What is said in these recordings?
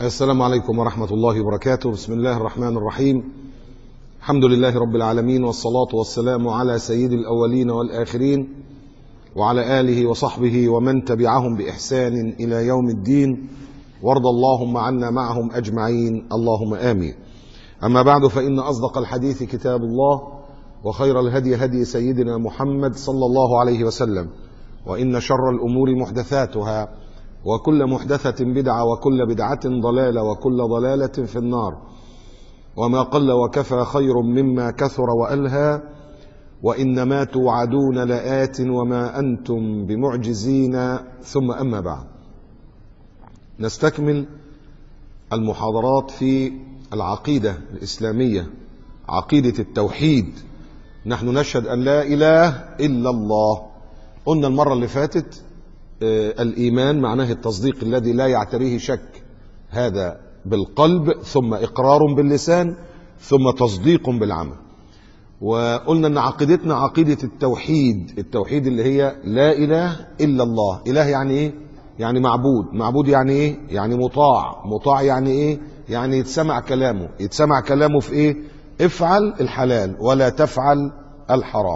السلام عليكم ورحمة الله وبركاته بسم الله الرحمن الرحيم الحمد لله رب العالمين والصلاة والسلام على سيد الأولين والآخرين وعلى آله وصحبه ومن تبعهم بإحسان إلى يوم الدين وارض اللهم عنا معهم أجمعين اللهم آمين أما بعد فإن أصدق الحديث كتاب الله وخير الهدي هدي سيدنا محمد صلى الله عليه وسلم وإن شر الأمور محدثاتها وكل محدثة بدعة وكل بدعة ضلالة وكل ضلالة في النار وما قل وكفى خير مما كثر وألهى وإنما توعدون لآت وما أنتم بمعجزين ثم أما بعد نستكمل المحاضرات في العقيدة الإسلامية عقيدة التوحيد نحن نشهد أن لا إله إلا الله قلنا المرة اللي فاتت آه، الإيمان معناه التصديق الذي لا يعتريه شك هذا بالقلب ثم إقرار باللسان ثم تصديق بالعمل وقلنا أن عقيدتنا عقيدة التوحيد التوحيد اللي هي لا إله إلا الله إله يعني إيه؟ يعني معبود معبود يعني إيه؟ يعني مطاع مطاع يعني إيه؟ يعني يتسمع كلامه يتسمع كلامه في إيه؟ افعل الحلال ولا تفعل الحرام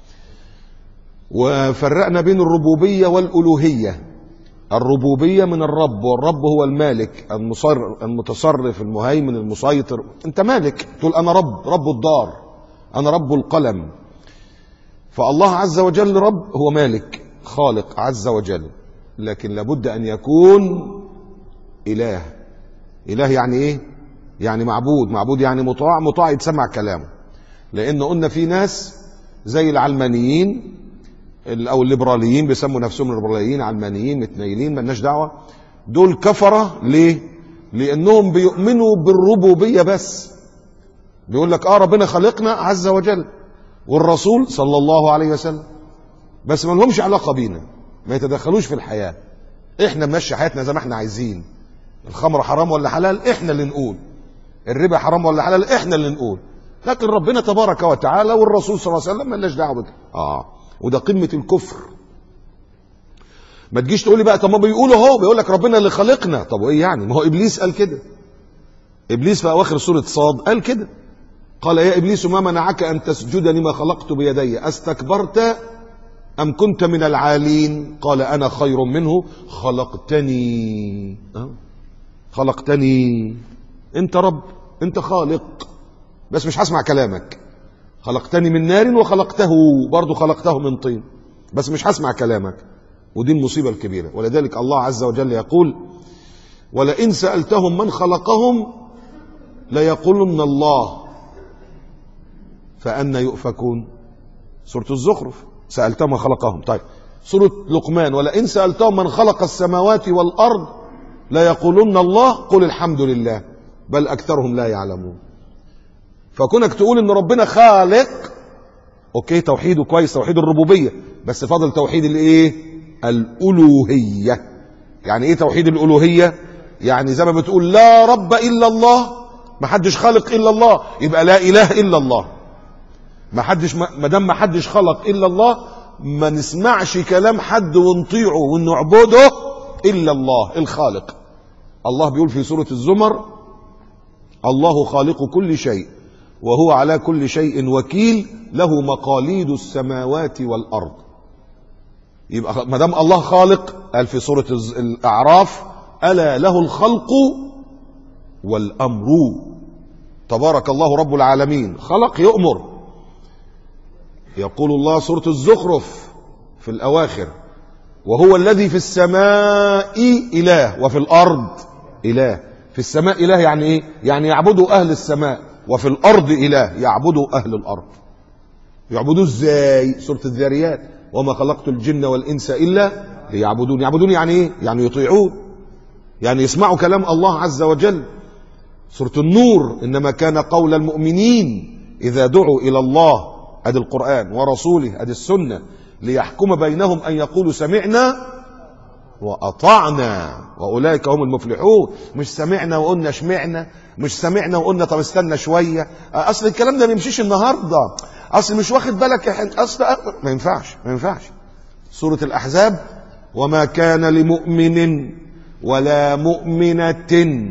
وفرقنا بين الربوبية والألوهية الربوبية من الرب والرب هو المالك المصر المتصرف المهيمن المسيطر انت مالك تقول انا رب رب الدار انا رب القلم فالله عز وجل رب هو مالك خالق عز وجل لكن لابد ان يكون اله اله يعني ايه يعني معبود معبود يعني مطاع مطاع يتسمع كلامه لان قلنا في ناس زي العلمانيين او الليبراليين بيسموا نفسهم الليبراليين علمانيين متنيلين ملناش دعوه دول كفره ليه؟ لانهم بيؤمنوا بالربوبيه بس بيقول لك اه ربنا خلقنا عز وجل والرسول صلى الله عليه وسلم بس ما لهمش علاقه بينا ما يتدخلوش في الحياه احنا نمشي حياتنا زي ما احنا عايزين الخمر حرام ولا حلال احنا اللي نقول الربا حرام ولا حلال احنا اللي نقول لكن ربنا تبارك وتعالى والرسول صلى الله عليه وسلم مالناش دعوه بك اه وده قمه الكفر ما تجيش تقول لي بقى طب ما بيقولوا اهو بيقول لك ربنا اللي خلقنا طب وايه يعني ما هو ابليس قال كده ابليس في اواخر سوره صاد قال كده قال يا ابليس ما منعك ان تسجد لما خلقت بيدي استكبرت ام كنت من العالين قال انا خير منه خلقتني أه؟ خلقتني انت رب انت خالق بس مش هسمع كلامك خلقتني من نار وخلقته برضه خلقته من طين بس مش هسمع كلامك ودي المصيبة الكبيرة ولذلك الله عز وجل يقول ولئن سألتهم من خلقهم ليقولن الله فأنا يؤفكون سورة الزخرف سألتهم من خلقهم طيب سورة لقمان ولئن سألتهم من خلق السماوات والأرض ليقولن الله قل الحمد لله بل أكثرهم لا يعلمون فكونك تقول ان ربنا خالق اوكي توحيده كويس توحيد الربوبيه بس فاضل توحيد الايه الالوهيه يعني ايه توحيد الالوهيه يعني زي ما بتقول لا رب الا الله ما حدش خالق الا الله يبقى لا اله الا الله ما حدش ما دام ما حدش خلق الا الله ما نسمعش كلام حد ونطيعه ونعبده الا الله الخالق الله بيقول في سوره الزمر الله خالق كل شيء وهو على كل شيء وكيل له مقاليد السماوات والارض يبقى ما دام الله خالق قال في سوره الاعراف الا له الخلق والامر تبارك الله رب العالمين خلق يؤمر يقول الله سوره الزخرف في الاواخر وهو الذي في السماء اله وفي الارض اله في السماء اله يعني ايه يعني يعبدوا اهل السماء وفي الارض اله يعبدوا اهل الارض يعبدوه ازاي سوره الذاريات وما خلقت الجن والانس الا ليعبدون يعبدون يعني ايه يعني يطيعون يعني يسمعوا كلام الله عز وجل سوره النور انما كان قول المؤمنين اذا دعوا الى الله ادي القران ورسوله ادي السنه ليحكم بينهم ان يقولوا سمعنا واطعنا واولئك هم المفلحون مش سمعنا وقلنا شمعنا مش سمعنا وقلنا طب استنى شويه اصل الكلام ده ما يمشيش النهارده اصل مش واخد بالك اصل ما ينفعش ما ينفعش سوره الاحزاب وما كان لمؤمن ولا مؤمنه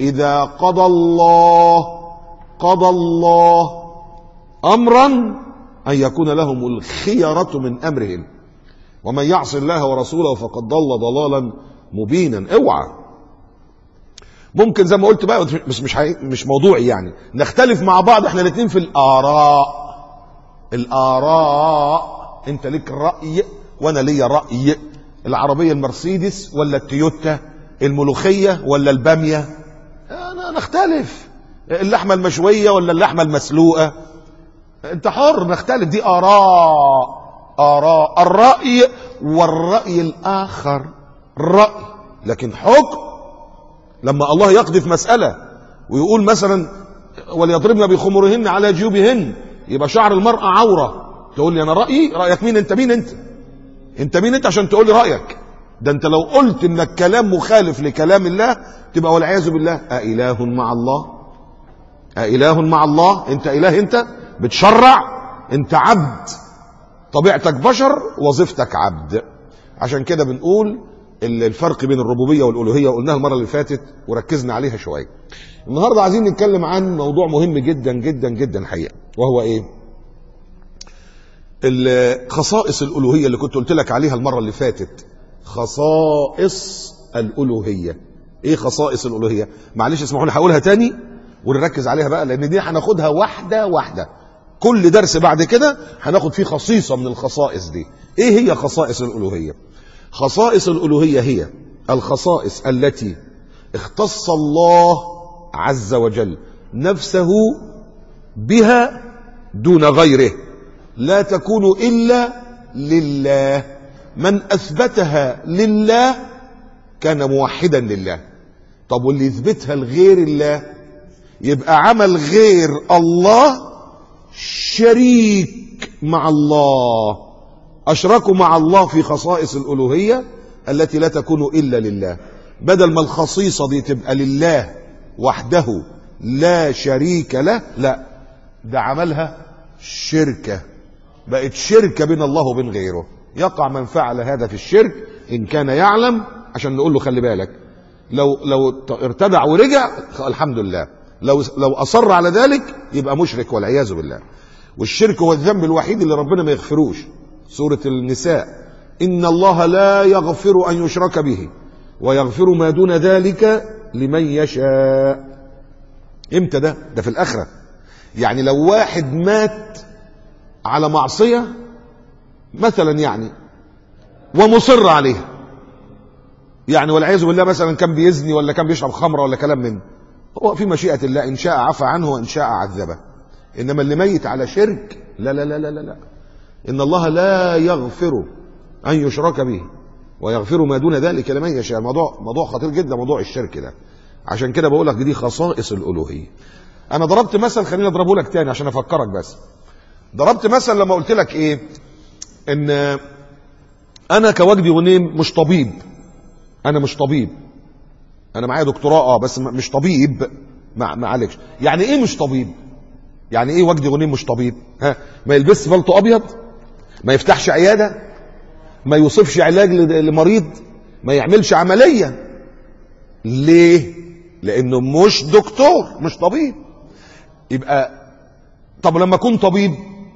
إذا قضى الله قضى الله أمرا أن يكون لهم الخيرة من أمرهم ومن يعص الله ورسوله فقد ضل ضلالا مبينا اوعى ممكن زي ما قلت بقى مش مش حقيقي- مش موضوعي يعني نختلف مع بعض احنا الاثنين في الاراء الاراء انت ليك راي وانا ليا راي العربيه المرسيدس ولا التويوتا الملوخيه ولا الباميه انا نختلف اللحمه المشويه ولا اللحمه المسلوقه انت حر نختلف دي اراء اراء الراي والراي الاخر راي لكن حكم لما الله يقضي في مسألة ويقول مثلا وليضربن بخمرهن على جيوبهن يبقى شعر المرأة عورة تقول لي أنا رأيي رأيك مين أنت مين أنت أنت مين أنت عشان تقول لي رأيك ده أنت لو قلت إنك كلام مخالف لكلام الله تبقى والعياذ بالله أإله مع الله أإله مع الله أنت إله أنت بتشرع أنت عبد طبيعتك بشر وظيفتك عبد عشان كده بنقول ال- الفرق بين الربوبيه والالوهيه وقلناها المره اللي فاتت وركزنا عليها شويه. النهارده عايزين نتكلم عن موضوع مهم جدا جدا جدا حقيقه وهو ايه؟ ال- خصائص الالوهيه اللي كنت قلت لك عليها المره اللي فاتت. خصائص الالوهيه. ايه خصائص الالوهيه؟ معلش اسمحوا لي هقولها تاني ونركز عليها بقى لان دي هناخدها واحده واحده. كل درس بعد كده هناخد فيه خصيصه من الخصائص دي. ايه هي خصائص الالوهيه؟ خصائص الالوهيه هي الخصائص التي اختص الله عز وجل نفسه بها دون غيره لا تكون الا لله من اثبتها لله كان موحدا لله طب واللي يثبتها لغير الله يبقى عمل غير الله شريك مع الله أشركوا مع الله في خصائص الألوهية التي لا تكون إلا لله بدل ما الخصيصة دي تبقى لله وحده لا شريك له لا ده عملها شركة بقت شركة بين الله وبين غيره يقع من فعل هذا في الشرك إن كان يعلم عشان نقول له خلي بالك لو لو ارتدع ورجع الحمد لله لو لو أصر على ذلك يبقى مشرك والعياذ بالله والشرك هو الذنب الوحيد اللي ربنا ما يغفروش سورة النساء إن الله لا يغفر أن يشرك به ويغفر ما دون ذلك لمن يشاء امتى ده ده في الآخرة يعني لو واحد مات على معصية مثلا يعني ومصر عليها يعني والعياذ بالله مثلا كان بيزني ولا كان بيشرب خمرة ولا كلام من هو في مشيئة الله إن شاء عفى عنه وإن شاء عذبه إنما اللي ميت على شرك لا لا لا لا لا, لا. إن الله لا يغفر أن يشرك به ويغفر ما دون ذلك لمن يشاء الموضوع موضوع خطير جدا موضوع الشرك ده عشان كده بقول لك دي خصائص الألوهية أنا ضربت مثل خليني أضربه لك تاني عشان أفكرك بس ضربت مثل لما قلت لك إيه إن أنا كوجدي غنيم مش طبيب أنا مش طبيب أنا معايا دكتوراه أه بس مش طبيب ما معلش يعني إيه مش طبيب يعني ايه وجدي غنيم مش طبيب ها ما يلبسش بلطو ابيض ما يفتحش عياده ما يوصفش علاج لمريض ما يعملش عمليه ليه لانه مش دكتور مش طبيب يبقى طب لما اكون طبيب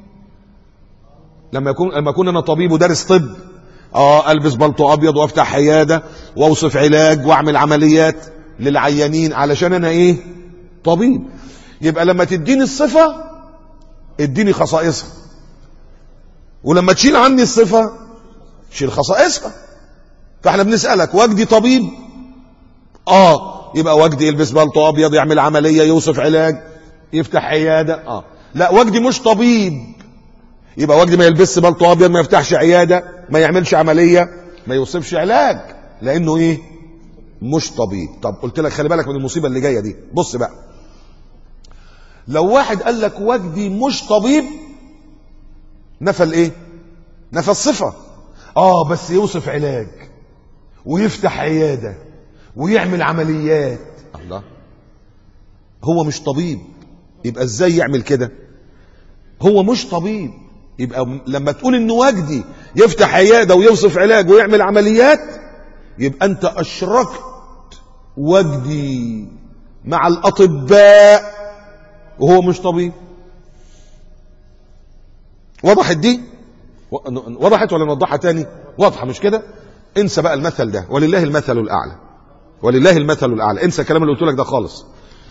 لما يكون لما اكون انا طبيب ودارس طب اه البس بلطو ابيض وافتح عياده واوصف علاج واعمل عمليات للعيانين علشان انا ايه طبيب يبقى لما تديني الصفة اديني خصائصها ولما تشيل عني الصفة شيل خصائصها فاحنا بنسألك وجدي طبيب اه يبقى وجدي يلبس بلطو ابيض يعمل عملية يوصف علاج يفتح عيادة اه لا وجدي مش طبيب يبقى وجدي ما يلبسش بلطو ابيض ما يفتحش عيادة ما يعملش عملية ما يوصفش علاج لانه ايه مش طبيب طب قلت لك خلي بالك من المصيبة اللي جاية دي بص بقى لو واحد قال لك وجدي مش طبيب نفى الايه نفى الصفة اه بس يوصف علاج ويفتح عيادة ويعمل عمليات الله هو مش طبيب يبقى ازاي يعمل كده هو مش طبيب يبقى لما تقول ان وجدي يفتح عيادة ويوصف علاج ويعمل عمليات يبقى انت اشركت وجدي مع الأطباء وهو مش طبيب وضحت دي و- وضحت ولا نوضحها تاني واضحة مش كده انسى بقى المثل ده ولله المثل الأعلى ولله المثل الأعلى انسى الكلام اللي قلت لك ده خالص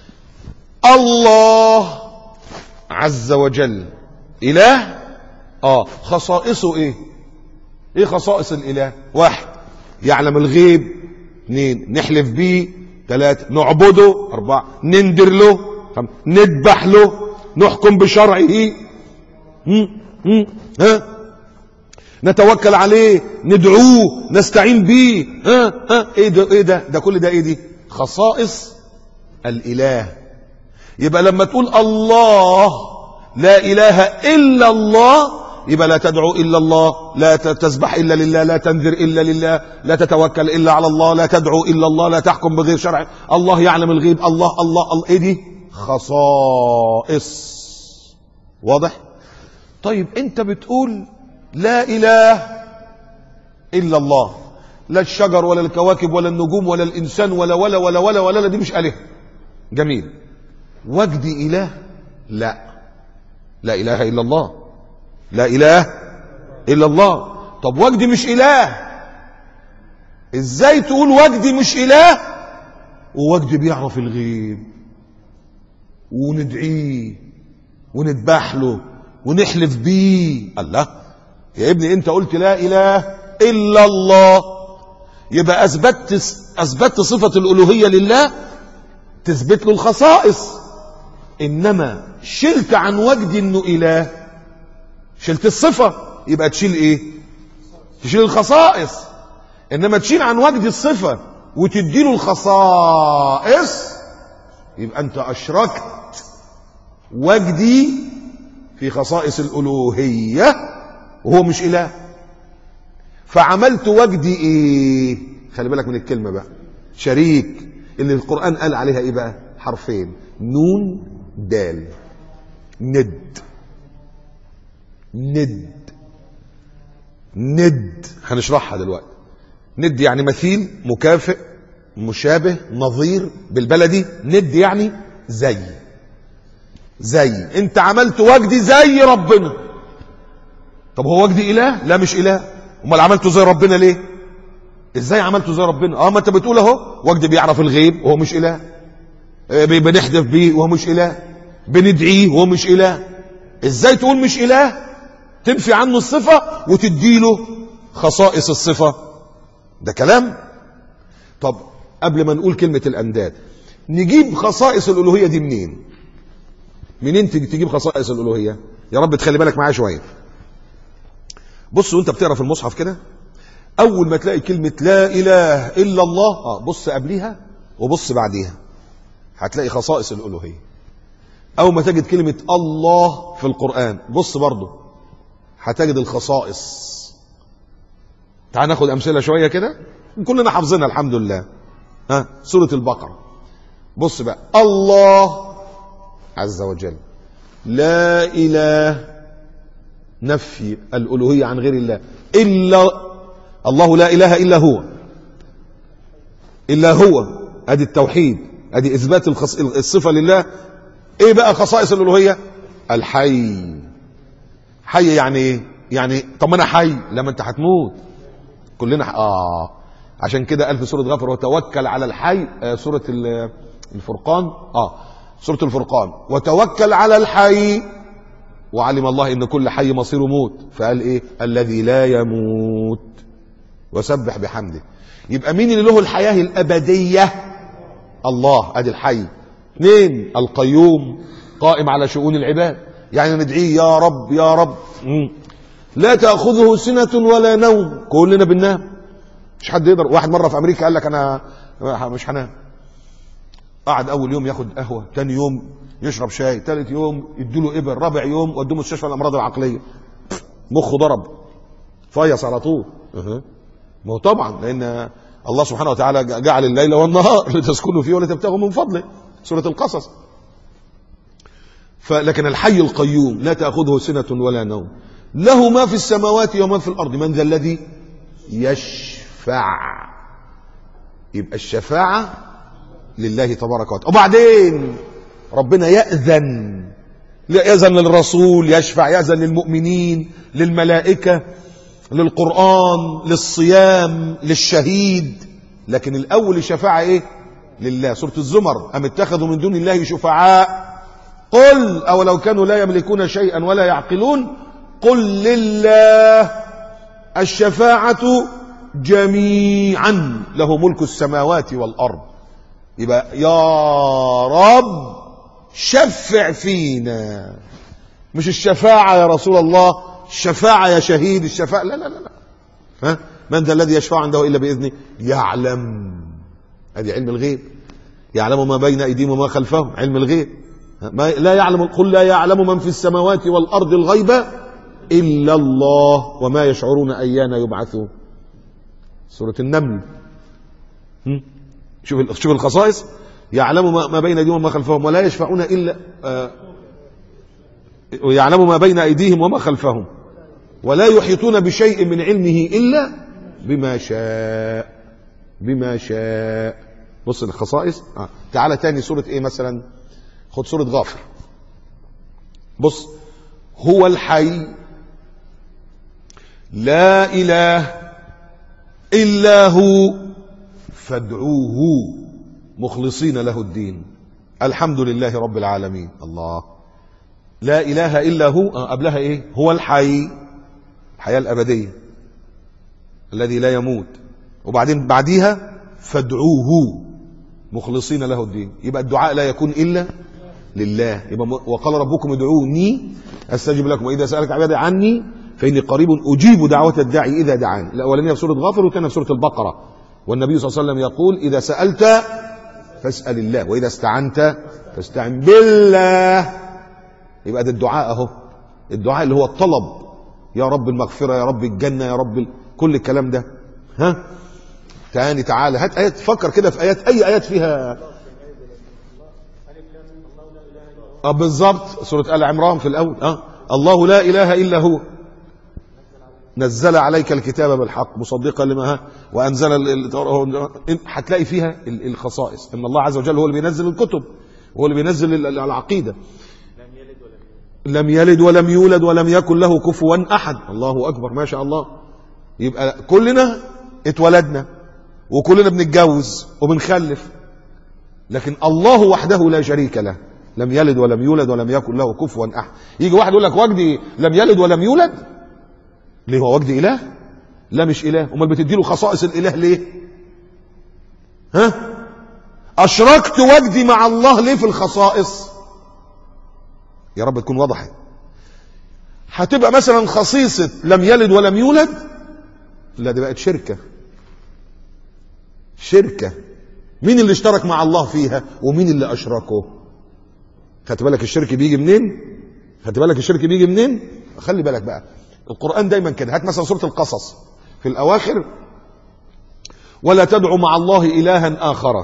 الله عز وجل إله اه خصائصه ايه ايه خصائص الاله واحد يعلم الغيب اثنين نحلف بيه ثلاثة نعبده أربعة نندر له خم... نذبح له نحكم بشرعه هم؟ هم؟ ها نتوكل عليه ندعوه نستعين بيه ها ها ايه ده ايه ده ده كل ده ايه دي خصائص الاله يبقى لما تقول الله لا اله الا الله يبقى لا تدعو الا الله لا تسبح الا لله لا تنذر الا لله لا تتوكل الا على الله لا تدعو الا الله لا تحكم بغير شرع الله يعلم الغيب الله الله الله ايه دي خصائص واضح طيب انت بتقول لا اله الا الله لا الشجر ولا الكواكب ولا النجوم ولا الانسان ولا ولا ولا ولا ولا, ولا دي مش اله جميل وجدي اله لا لا اله الا الله لا اله الا الله طب وجدي مش اله ازاي تقول وجدي مش اله ووجدي بيعرف الغيب وندعيه ونذبح له ونحلف بيه الله يا ابني انت قلت لا اله الا الله يبقى اثبتت اثبتت صفه الالوهيه لله تثبت له الخصائص انما شلت عن وجدي انه اله شلت الصفه يبقى تشيل ايه تشيل الخصائص انما تشيل عن وجدي الصفه وتديله الخصائص يبقى انت اشركت وجدي في خصائص الالوهيه وهو مش اله فعملت وجدي ايه خلي بالك من الكلمه بقى شريك اللي القران قال عليها ايه بقى حرفين نون دال ند ند ند هنشرحها دلوقتي ند يعني مثيل مكافئ مشابه نظير بالبلدي ند يعني زي زي انت عملت وجدي زي ربنا طب هو وجدي اله لا مش اله امال عملته زي ربنا ليه ازاي عملته زي ربنا اه ما انت بتقول اهو وجدي بيعرف الغيب وهو مش اله آه، بنحدث بيه وهو مش اله بندعيه وهو مش اله ازاي تقول مش اله تنفي عنه الصفه وتديله خصائص الصفه ده كلام طب قبل ما نقول كلمه الانداد نجيب خصائص الالوهيه دي منين منين تج- تجيب خصائص الالوهيه يا رب تخلي بالك معايا شويه بص وانت بتقرا في المصحف كده اول ما تلاقي كلمه لا اله الا الله اه بص قبليها وبص بعديها هتلاقي خصائص الالوهيه اول ما تجد كلمه الله في القران بص برضه هتجد الخصائص تعال ناخد امثله شويه كده كلنا حافظينها الحمد لله ها سوره البقره بص بقى الله عز وجل لا اله نفي الالوهيه عن غير الله الا الله لا اله الا هو الا هو ادي التوحيد ادي اثبات الخص... الصفه لله ايه بقى خصائص الالوهيه الحي حي يعني ايه يعني طب ما انا حي لما انت هتموت كلنا ح... اه عشان كده قال في سوره غفر وتوكل على الحي آه سوره ال- الفرقان اه سوره الفرقان وتوكل على الحي وعلم الله ان كل حي مصيره موت فقال ايه الذي لا يموت وسبح بحمده يبقى مين اللي له الحياه الابديه الله ادي الحي اثنين القيوم قائم على شؤون العباد يعني ندعيه يا رب يا رب مم. لا تاخذه سنه ولا نوم كلنا بننام مش حد يقدر واحد مره في امريكا قال لك انا مش هنام قعد اول يوم ياخد قهوه ثاني يوم يشرب شاي ثالث يوم يديله ابر رابع يوم ودوه مستشفى الامراض العقليه مخه ضرب فيص على طول أه. ما هو طبعا لان الله سبحانه وتعالى جعل الليل والنهار لتسكنوا فيه ولتبتغوا من فضله سوره القصص فلكن الحي القيوم لا تاخذه سنه ولا نوم له ما في السماوات وما في الارض من ذا الذي يشفع يبقى الشفاعه لله تبارك وتعالى وبعدين ربنا يأذن يأذن للرسول يشفع يأذن للمؤمنين للملائكة للقرآن للصيام للشهيد لكن الأول الشفاعة إيه لله سورة الزمر أم اتخذوا من دون الله شفعاء قل أو لو كانوا لا يملكون شيئا ولا يعقلون قل لله الشفاعة جميعا له ملك السماوات والأرض يبقى يا رب شفع فينا مش الشفاعة يا رسول الله الشفاعة يا شهيد الشفاعة لا لا لا لا ها من ذا الذي يشفع عنده إلا بإذنه يعلم هذه علم الغيب يعلم ما بين أيديهم وما خلفهم علم الغيب ما لا يعلم قل لا يعلم من في السماوات والأرض الغيب إلا الله وما يشعرون أيان يبعثون سورة النمل هم؟ شوف شوف الخصائص يعلم ما بين ايديهم وما خلفهم ولا يشفعون الا آه ويعلم ما بين ايديهم وما خلفهم ولا يحيطون بشيء من علمه الا بما شاء بما شاء بص الخصائص آه. تعالى تاني سورة ايه مثلا خد سورة غافر بص هو الحي لا اله الا هو فادعوه مخلصين له الدين الحمد لله رب العالمين الله لا اله الا هو آه قبلها ايه هو الحي الحياه الابديه الذي لا يموت وبعدين بعديها فادعوه مخلصين له الدين يبقى الدعاء لا يكون الا لله يبقى وقال ربكم ادعوني استجب لكم واذا سالك عبادي عني فاني قريب اجيب دعوه الداعي اذا دعاني الاولانيه في سوره غافر والثانيه في سوره البقره والنبي صلى الله عليه وسلم يقول اذا سالت فاسال الله واذا استعنت فاستعن بالله يبقى ده الدعاء اهو الدعاء اللي هو الطلب يا رب المغفره يا رب الجنه يا رب كل الكلام ده ها تاني تعالى هات ايات فكر كده في ايات اي ايات فيها اه بالظبط سوره ال عمران في الاول اه الله لا اله الا هو نزل عليك الكتاب بالحق مصدقا لما ها وانزل هتلاقي فيها الخصائص ان الله عز وجل هو اللي بينزل الكتب هو اللي بينزل العقيده لم يلد ولم يولد ولم يكن له كفوا احد الله اكبر ما شاء الله يبقى كلنا اتولدنا وكلنا بنتجوز وبنخلف لكن الله وحده لا شريك له لم يلد ولم يولد ولم يكن له كفوا احد يجي واحد يقول لك وجدي لم يلد ولم يولد ليه هو وجدي اله لا مش اله امال بتدي له خصائص الاله ليه ها اشركت وجدي مع الله ليه في الخصائص يا رب تكون وضحت هتبقى مثلا خصيصة لم يلد ولم يولد لا دي بقت شركة شركة مين اللي اشترك مع الله فيها ومين اللي أشركه خدت بالك الشرك بيجي منين خدت بالك الشرك بيجي منين خلي بالك بقى القرآن دايما كده هات مثلا سورة القصص في الأواخر ولا تدعوا مع الله إلها آخر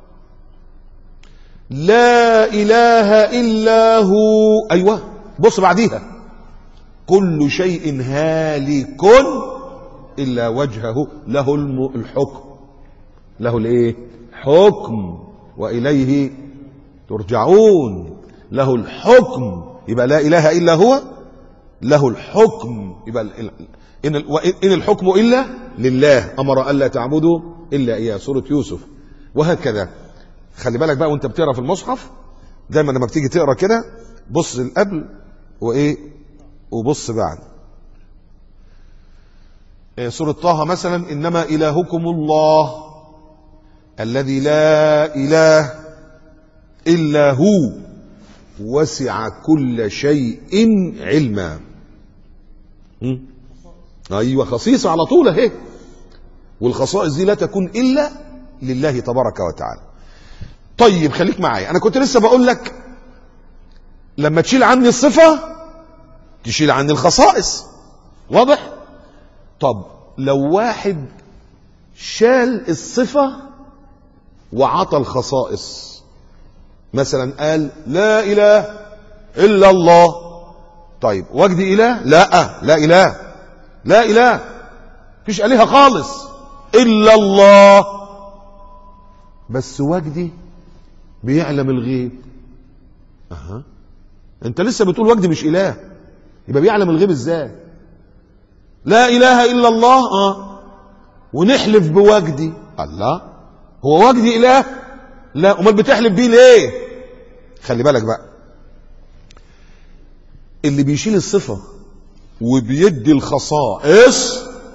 لا إله إلا هو أيوة بص بعديها كل شيء هالك إلا وجهه له الحكم له الايه حكم وإليه ترجعون له الحكم يبقى لا إله إلا هو له الحكم يبقى إن, إن الحكم إلا لله أمر ألا تعبدوا إلا إياه سورة يوسف وهكذا خلي بالك بقى وانت بتقرا في المصحف دايما لما بتيجي تقرا كده بص القبل وايه وبص بعد إيه سورة طه مثلا إنما إلهكم الله الذي لا إله إلا هو وسع كل شيء علما أيوة خصيصة على طول اهي والخصائص دي لا تكون إلا لله تبارك وتعالى طيب خليك معايا انا كنت لسه بقول لك لما تشيل عني الصفة تشيل عني الخصائص واضح طب لو واحد شال الصفة وعطى الخصائص مثلا قال لا اله الا الله طيب وجدي اله لا لا اله لا اله مفيش الهه خالص الا الله بس وجدي بيعلم الغيب اها انت لسه بتقول وجدي مش اله يبقى بيعلم الغيب ازاي لا اله الا الله اه ونحلف بوجدي الله هو وجدي اله لا امال بتحلف بيه ليه خلي بالك بقى اللي بيشيل الصفه وبيدي الخصائص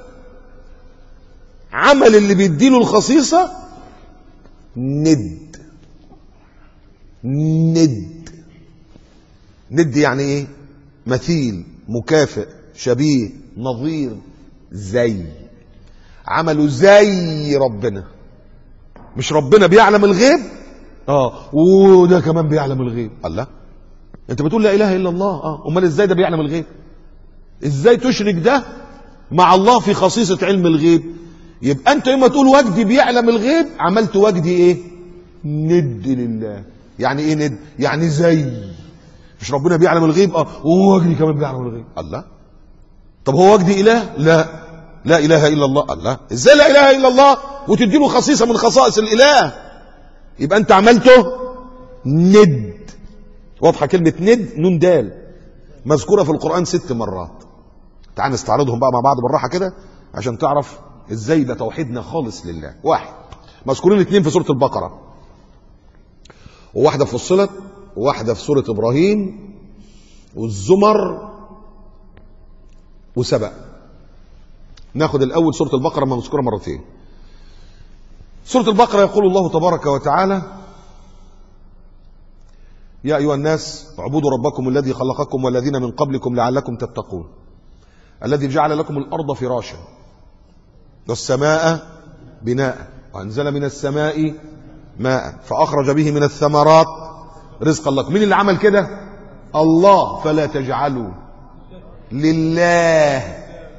عمل اللي بيديله الخصيصه ند ند ند يعني ايه مثيل مكافئ شبيه نظير زي عملوا زي ربنا مش ربنا بيعلم الغيب اه وده كمان بيعلم الغيب الله انت بتقول لا اله الا الله اه امال ازاي ده بيعلم الغيب ازاي تشرك ده مع الله في خصيصة علم الغيب يبقى انت لما تقول وجدي بيعلم الغيب عملت وجدي ايه ند لله يعني ايه ند يعني زي مش ربنا بيعلم الغيب اه ووجدي كمان بيعلم الغيب الله طب هو وجدي اله لا لا اله الا الله الله ازاي لا اله الا الله وتدي له خصيصه من خصائص الاله يبقى انت عملته ند واضحه كلمه ند نون دال مذكوره في القران ست مرات تعال نستعرضهم بقى مع بعض بالراحه كده عشان تعرف ازاي ده توحيدنا خالص لله واحد مذكورين اثنين في سوره البقره وواحده فصلت وواحده في سوره ابراهيم والزمر وسبأ ناخد الاول سوره البقره ما مذكوره مرتين سوره البقره يقول الله تبارك وتعالى يا ايها الناس اعبدوا ربكم الذي خلقكم والذين من قبلكم لعلكم تتقون الذي جعل لكم الارض فراشا والسماء بناء وانزل من السماء ماء فاخرج به من الثمرات رزقا لكم مين اللي عمل كده الله فلا تجعلوا لله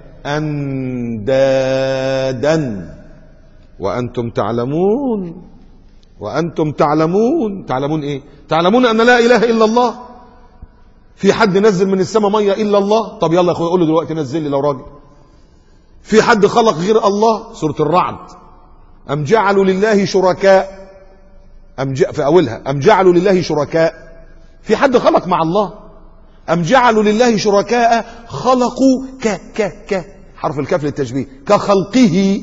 اندادا وانتم تعلمون وانتم تعلمون تعلمون ايه تعلمون ان لا اله الا الله في حد نزل من السماء ميه الا الله طب يلا يا اخويا قول له دلوقتي نزل لي لو راجل في حد خلق غير الله سوره الرعد ام جعلوا لله شركاء ام ج... في اولها ام جعلوا لله شركاء في حد خلق مع الله ام جعلوا لله شركاء خلقوا ك ك ك حرف الكاف للتشبيه كخلقه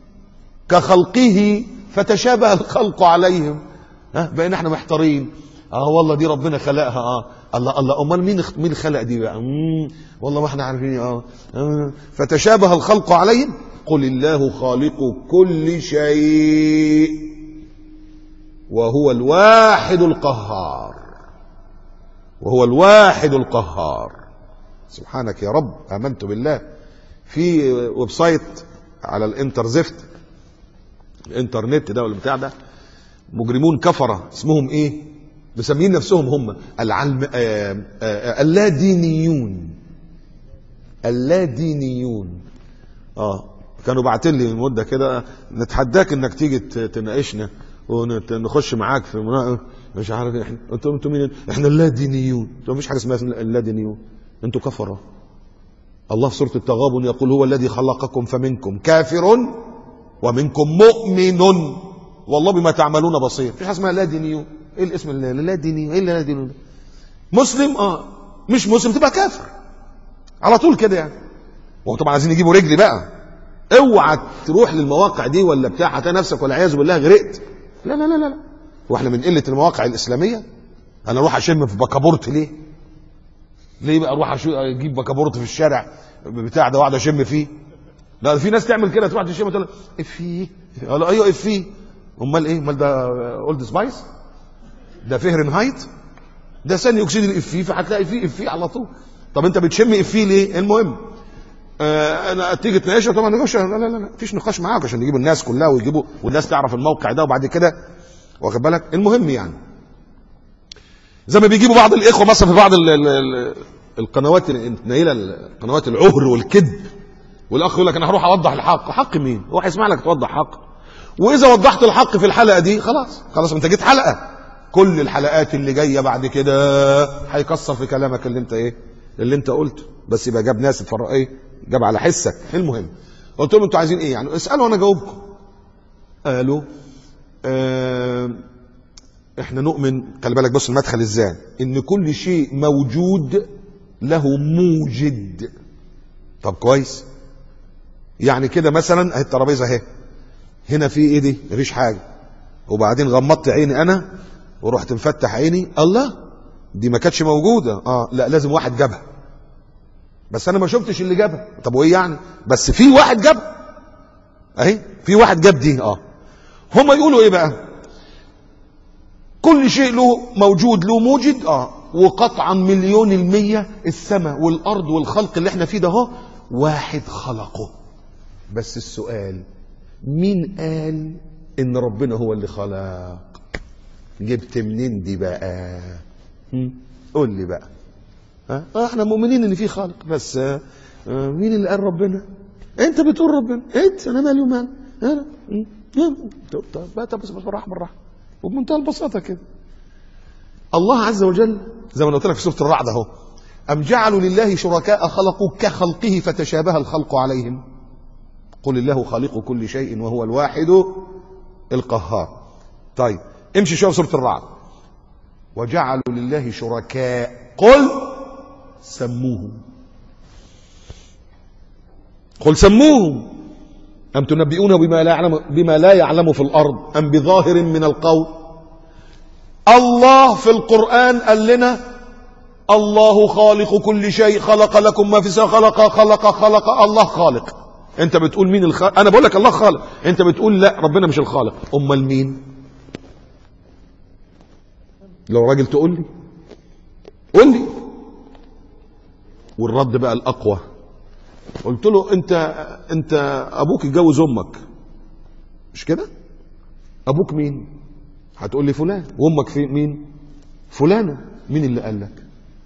كخلقه فتشابه الخلق عليهم ها بقينا احنا محتارين اه والله دي ربنا خلقها اه الله الله امال مين اخت- مين خلق دي بقى مم. والله ما احنا عارفين اه آه. فتشابه الخلق عليهم قل الله خالق كل شيء وهو الواحد القهار وهو الواحد القهار سبحانك يا رب امنت بالله في ويب سايت على الانترزفت الانترنت ده ولا بتاع ده مجرمون كفره اسمهم ايه مسمين نفسهم هم العلم آه آه اللادينيون اللادينيون اه كانوا باعتين لي من مده كده نتحداك انك تيجي ت- تناقشنا ونخش معاك في مناقشه مش عارف احنا انتوا انتوا مين احنا اللادينيون انتوا مفيش حاجه اسمها اللادينيون انتوا كفره الله في سوره التغابن يقول هو الذي خلقكم فمنكم كافر ومنكم مؤمن والله بما تعملون بصير مفيش حاجه اسمها لا دينيون ايه الاسم اللي لا دينيون ايه اللي لا دينيون ده؟ مسلم اه مش مسلم تبقى كافر على طول كده يعني وهو طبعا عايزين يجيبوا رجلي بقى اوعى تروح للمواقع دي ولا بتاع هتلاقي نفسك والعياذ بالله غرقت لا لا لا لا لا واحنا من قله المواقع الاسلاميه انا اروح اشم في بكابورت ليه؟ ليه بقى اروح أشو- اجيب بكابورت في الشارع بتاع ده واقعد اشم فيه لا في ناس تعمل كده تروح تشم تقول افيه قال ايوه افيه امال ايه امال ده اولد سبايس ده فهرنهايت ده ثاني اكسيد الافيه فهتلاقي فيه افيه على طول طب انت بتشم افيه ليه المهم آه انا تيجي تناقشه طبعا نقاش لا لا لا لا مفيش نقاش معاك عشان يجيبوا الناس كلها ويجيبوا والناس تعرف الموقع ده وبعد كده واخد بالك المهم يعني زي ما بيجيبوا بعض الاخوه مثلا في بعض ال ال ال القنوات النايله قنوات العهر والكذب والاخ يقول لك انا هروح اوضح الحق حق مين هو هيسمع لك توضح حق واذا وضحت الحق في الحلقه دي خلاص خلاص انت جيت حلقه كل الحلقات اللي جايه بعد كده هيكسر في كلامك اللي انت ايه اللي انت قلته بس يبقى جاب ناس اتفرق ايه جاب على حسك المهم قلت لهم انتوا عايزين ايه يعني اسالوا وانا اجاوبكم قالوا آه احنا نؤمن خلي بالك بص المدخل ازاي ان كل شيء موجود له موجد طب كويس يعني كده مثلا اهي الترابيزه اهي هنا في ايه دي مفيش حاجه وبعدين غمضت عيني انا ورحت مفتح عيني الله دي ما كانتش موجوده اه لا لازم واحد جابها بس انا ما شفتش اللي جابها طب وايه يعني بس في واحد جابها اهي في واحد جاب دي اه هما يقولوا ايه بقى كل شيء له موجود له موجد اه وقطعا مليون المية السماء والارض والخلق اللي احنا فيه ده اهو واحد خلقه بس السؤال مين قال ان ربنا هو اللي خلق جبت منين دي بقى هم؟ قول لي بقى ها آه احنا مؤمنين ان في خالق بس آه آه مين اللي قال ربنا انت بتقول ربنا انت انا مالي ومال انا م? م? طب طب بقى طب بس بالراحه بالراحه وبمنتهى البساطه كده الله عز وجل زي ما أنا قلت لك في سوره الرعد اهو ام جعلوا لله شركاء خلقوا كخلقه فتشابه الخلق عليهم قل الله خالق كل شيء وهو الواحد القهار طيب امشي شويه في سوره الرعد وجعلوا لله شركاء قل سموهم قل سموهم أم تنبئونه بما لا يعلم بما لا يعلم في الأرض أم بظاهر من القول الله في القرآن قال لنا الله خالق كل شيء خلق لكم ما في السماء خلق خلق خلق الله خالق انت بتقول مين الخالق انا بقول لك الله خالق انت بتقول لا ربنا مش الخالق امال مين لو راجل تقول لي قول لي والرد بقى الاقوى قلت له انت انت ابوك اتجوز امك مش كده ابوك مين هتقول لي فلان وامك في مين فلانه مين اللي قال لك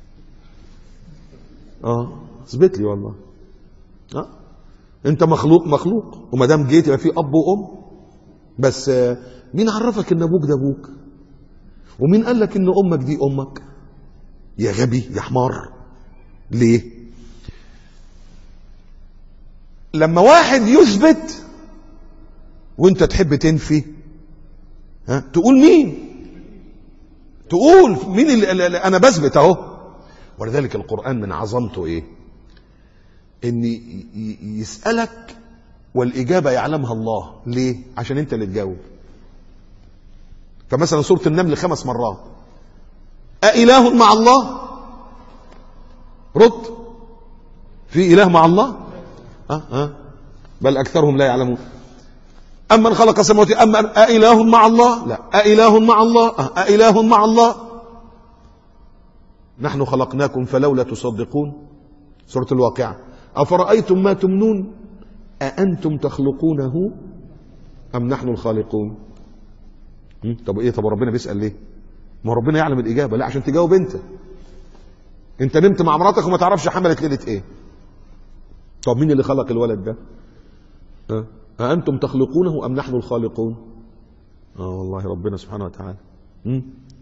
اه اثبت لي والله اه انت مخلوق مخلوق وما دام جيت يبقى في اب وام بس آه، مين عرفك ان ابوك ده ابوك ومين قال لك ان امك دي امك يا غبي يا حمار ليه لما واحد يثبت وانت تحب تنفي ها تقول مين تقول مين اللي, اللي انا بثبت اهو ولذلك القران من عظمته ايه ان ي- ي- يسالك والاجابه يعلمها الله ليه عشان انت اللي تجاوب فمثلا سوره النمل خمس مرات أإله مع الله رد في إله مع الله أه أه بل أكثرهم لا يعلمون أمن خلق السماوات أما أإله مع الله لا أإله مع الله أه أإله مع الله نحن خلقناكم فلولا تصدقون سورة الواقعة أفرأيتم ما تمنون أأنتم تخلقونه أم نحن الخالقون هم؟ طب ايه طب ربنا بيسأل ليه ما هو ربنا يعلم الإجابة لا عشان تجاوب أنت أنت نمت مع مراتك وما تعرفش حملت ليلة إيه طب مين اللي خلق الولد ده ها؟ أأنتم تخلقونه أم نحن الخالقون آه والله ربنا سبحانه وتعالى هم؟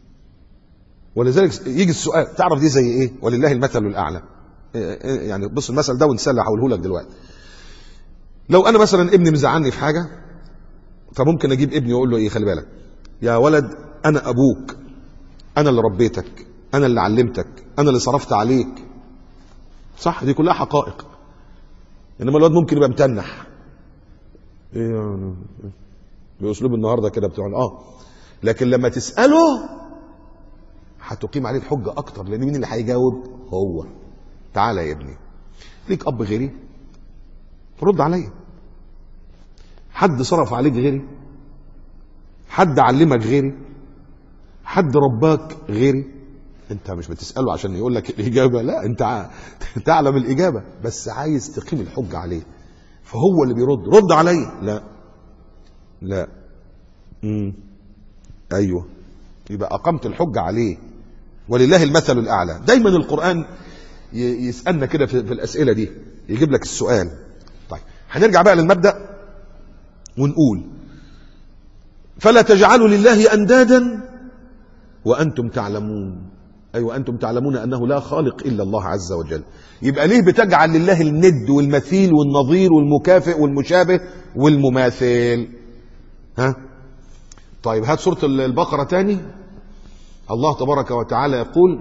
ولذلك يجي السؤال تعرف دي زي ايه ولله المثل الاعلى إيه- إيه يعني بص المثل ده ونسال هقوله لك دلوقتي لو انا مثلا ابني مزعلني في حاجه فممكن اجيب ابني واقول له ايه خلي بالك يا ولد انا ابوك انا اللي ربيتك انا اللي علمتك انا اللي صرفت عليك صح دي كلها حقائق انما الواد ممكن يبقى متنح ايه يعني باسلوب النهارده كده بتوع اه لكن لما تساله هتقيم عليه الحجه اكتر لان مين اللي هيجاوب هو تعالى يا ابني ليك اب غيري رد عليا حد صرف عليك غيري حد علمك غيري حد رباك غيري انت مش بتساله عشان يقول لك الاجابه لا انت ع- تعلم الاجابه بس عايز تقيم الحجه عليه فهو اللي بيرد رد عليا لا لا امم ايوه يبقى اقمت الحجه عليه ولله المثل الاعلى دايما القران ي- يسالنا كده في في الاسئله دي يجيب لك السؤال طيب هنرجع بقى للمبدا ونقول فلا تجعلوا لله اندادا وانتم تعلمون اي وانتم تعلمون انه لا خالق الا الله عز وجل يبقى ليه بتجعل لله الند والمثيل والنظير والمكافئ والمشابه والمماثل ها طيب هات سوره البقره تاني الله تبارك وتعالى يقول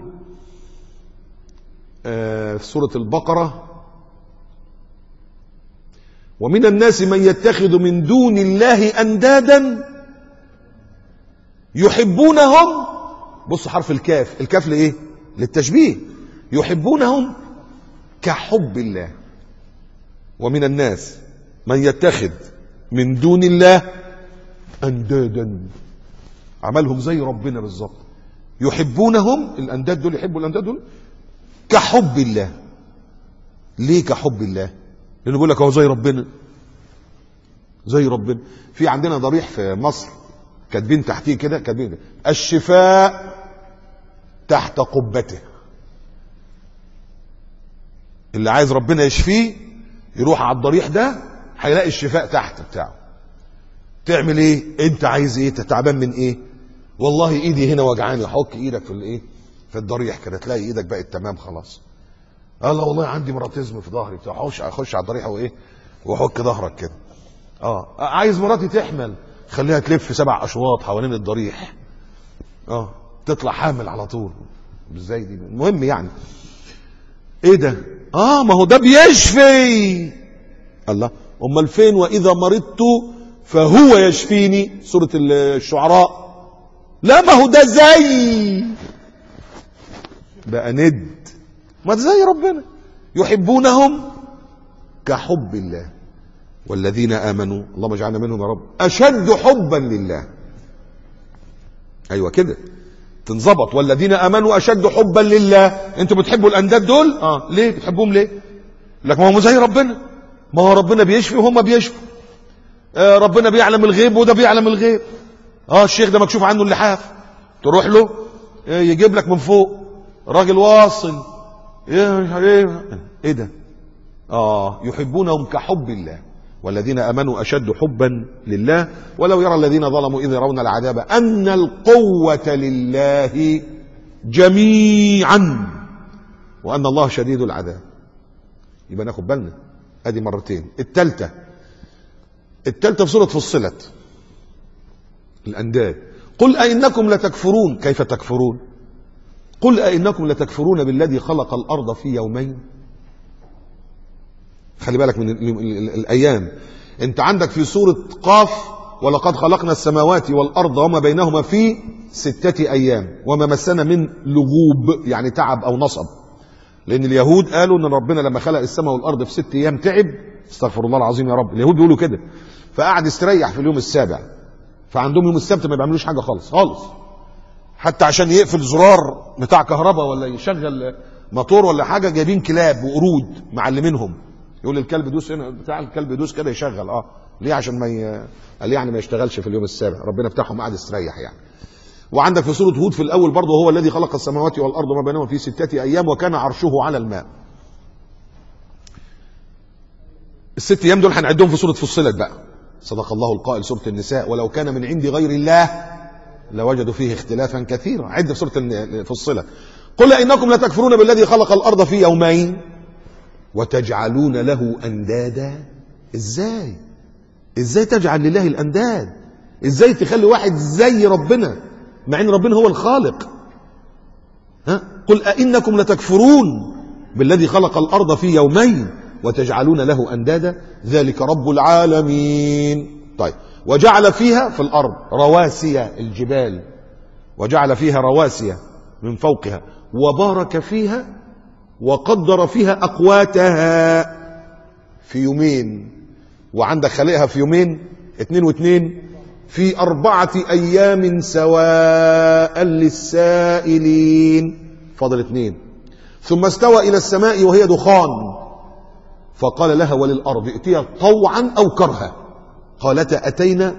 آه، في سورة البقرة ومن الناس من يتخذ من دون الله أندادا يحبونهم بص حرف الكاف الكاف لإيه للتشبيه يحبونهم كحب الله ومن الناس من يتخذ من دون الله أندادا عملهم زي ربنا بالظبط يحبونهم الأنداد دول يحبوا الأنداد دول كحب الله ليه كحب الله لانه بيقول لك هو زي ربنا زي ربنا في عندنا ضريح في مصر كاتبين تحتيه كده كاتبين كده، الشفاء تحت قبته اللي عايز ربنا يشفيه يروح على الضريح ده هيلاقي الشفاء تحت بتاعه تعمل ايه انت عايز ايه أنت تعبان من ايه والله ايدي هنا وجعاني حك ايدك في الايه في الضريح كده تلاقي ايدك بقت تمام خلاص قال لا والله عندي مراتيزم في ظهري بتاع اخش اخش على الضريح وايه واحك ظهرك كده اه عايز مراتي تحمل خليها تلف سبع اشواط حوالين الضريح اه تطلع حامل على طول ازاي دي المهم يعني ايه ده اه ما هو ده بيشفي الله امال فين واذا مرضت فهو يشفيني سوره الشعراء لا ما هو ده زي بقى ند ما ده زي ربنا يحبونهم كحب الله والذين امنوا اللهم اجعلنا منهم يا رب اشد حبا لله ايوه كده تنظبط والذين امنوا اشد حبا لله انتوا بتحبوا الانداد دول اه ليه بتحبوهم ليه لك ما هو زي ربنا ما هو ربنا بيشفي وهم بيشفوا آه ربنا بيعلم الغيب وده بيعلم الغيب اه الشيخ ده مكشوف عنه اللحاف تروح له آه، يجيب لك من فوق راجل واصل ايه مش عارف ايه ايه ده اه يحبونهم كحب الله والذين امنوا اشد حبا لله ولو يرى الذين ظلموا اذ يرون العذاب ان القوه لله جميعا وان الله شديد العذاب يبقى ناخد بالنا ادي مرتين الثالثه الثالثه في سوره فصلت الانداد قل أئنكم لتكفرون كيف تكفرون قل أئنكم لتكفرون بالذي خلق الأرض في يومين خلي بالك من ال- ال- ال- الأيام أنت عندك في سورة قاف ولقد خلقنا السماوات والأرض وما بينهما في ستة أيام وما مسنا من لغوب يعني تعب أو نصب لأن اليهود قالوا أن ربنا لما خلق السماء والأرض في ست أيام تعب استغفر الله العظيم يا رب اليهود بيقولوا كده فقعد يستريح في اليوم السابع فعندهم يوم السبت ما بيعملوش حاجه خالص خالص حتى عشان يقفل زرار بتاع كهرباء ولا يشغل موتور ولا حاجه جايبين كلاب وقرود معلمينهم يقول الكلب دوس هنا بتاع الكلب يدوس كده يشغل اه ليه عشان ما ي... قال يعني ما يشتغلش في اليوم السابع ربنا بتاعهم قاعد يستريح يعني وعندك في سوره هود في الاول برضه هو الذي خلق السماوات والارض وما بينهما في سته ايام وكان عرشه على الماء الست ايام دول هنعدهم في سوره فصلت بقى صدق الله القائل سوره النساء ولو كان من عند غير الله لوجدوا فيه اختلافا كثيرا عد في سوره الن- فصلت قل انكم لتكفرون بالذي خلق الارض في يومين وتجعلون له اندادا ازاي ازاي تجعل لله الانداد ازاي تخلي واحد زي ربنا مع ان ربنا هو الخالق ها قل أئنكم لتكفرون بالذي خلق الأرض في يومين وتجعلون له أندادا ذلك رب العالمين طيب وجعل فيها في الأرض رواسي الجبال وجعل فيها رواسي من فوقها وبارك فيها وقدر فيها أقواتها في يومين وعندك خلقها في يومين اتنين واتنين في أربعة أيام سواء للسائلين فاضل اتنين ثم استوى إلى السماء وهي دخان فقال لها وللأرض ائتيا طوعا أو كرها قالتا أتينا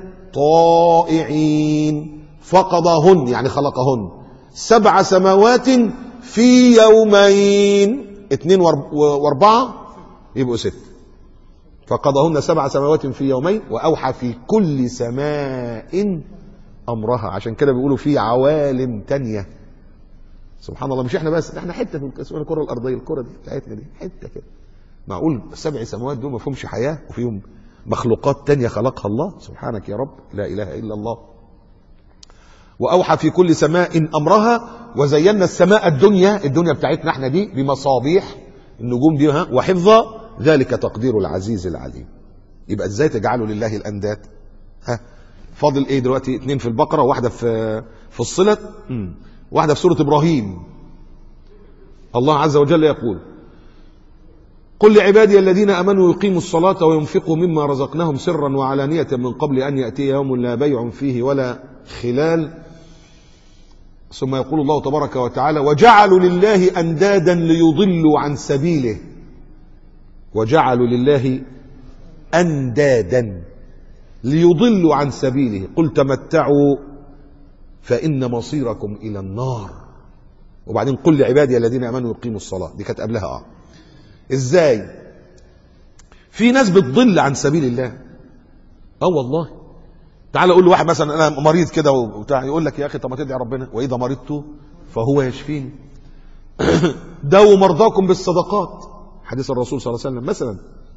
طائعين فقضاهن يعني خلقهن سبع سماوات في يومين اتنين وارب- واربعة يبقوا ست فقضاهن سبع سماوات في يومين وأوحى في كل سماء أمرها عشان كده بيقولوا في عوالم تانية سبحان الله مش احنا بس ده احنا حته في اسمها الكره الارضيه الكره دي بتاعتنا دي حته كده معقول سبع سماوات دول ما فيهمش حياه وفيهم مخلوقات تانية خلقها الله سبحانك يا رب لا اله الا الله وأوحى في كل سماء أمرها وزينا السماء الدنيا الدنيا بتاعتنا احنا دي بمصابيح النجوم دي ها وحفظا ذلك تقدير العزيز العليم يبقى ازاي تجعلوا لله الأنداد ها فاضل ايه دلوقتي اتنين في البقرة واحدة في فصلت مم. واحدة في سورة إبراهيم الله عز وجل يقول قل لعبادي الذين امنوا يقيموا الصلاه وينفقوا مما رزقناهم سرا وعلانيه من قبل ان ياتي يوم لا بيع فيه ولا خلال ثم يقول الله تبارك وتعالى وجعلوا لله اندادا ليضلوا عن سبيله وجعلوا لله اندادا ليضلوا عن سبيله قل تمتعوا فان مصيركم الى النار وبعدين قل لعبادي الذين امنوا يقيموا الصلاه دي كانت قبلها اه ازاي في ناس بتضل عن سبيل الله اه والله تعال اقول لواحد مثلا انا مريض كده وبتاع يقول لك يا اخي طب ما تدعي ربنا واذا مرضت فهو يشفيني داووا مرضاكم بالصدقات حديث الرسول صلى الله عليه وسلم مثلا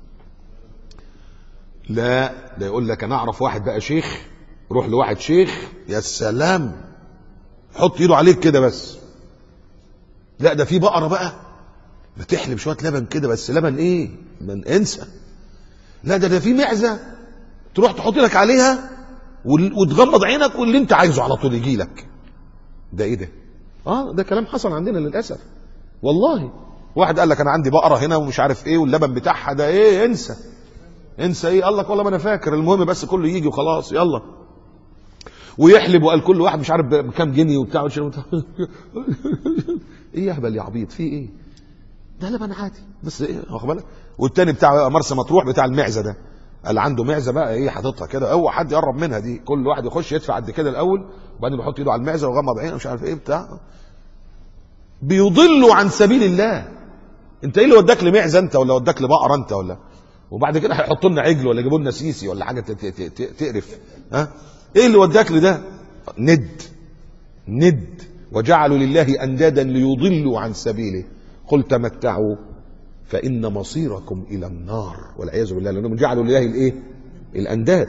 لا ده يقول لك انا اعرف واحد بقى شيخ روح لواحد شيخ يا سلام حط ايده عليك كده بس لا ده في بقره بقى بتحلب شويه لبن كده بس لبن ايه من انسى لا ده ده في معزه تروح تحط لك عليها وال- وتغمض عينك واللي انت عايزه على طول يجي لك ده ايه ده اه ده كلام حصل عندنا للاسف والله واحد قال لك انا عندي بقره هنا ومش عارف ايه واللبن بتاعها ده ايه انسى انسى ايه قال لك والله ما انا فاكر المهم بس كله يجي وخلاص يلا ويحلب وقال كل واحد مش عارف بكام جنيه وبتاع وش- ايه يا هبل يا عبيط في ايه ده لبن عادي بس ايه واخد بالك والتاني بتاع مرسى مطروح بتاع المعزه ده قال عنده معزه بقى ايه حاططها كده اوعى حد يقرب منها دي كل واحد يخش يدفع قد كده الاول وبعدين بيحط ايده على المعزه ويغمض عينه مش عارف ايه بتاع بيضلوا عن سبيل الله انت ايه اللي وداك لمعزه انت ولا وداك لبقره انت ولا وبعد كده هيحطوا لنا عجل ولا يجيبوا لنا سيسي ولا حاجه ت- ت- ت- تقرف ها ايه اللي وداك لده ند ند وجعلوا لله اندادا ليضلوا عن سبيله قل تمتعوا فان مصيركم الى النار والعياذ بالله لانهم جعلوا لله الايه الانداد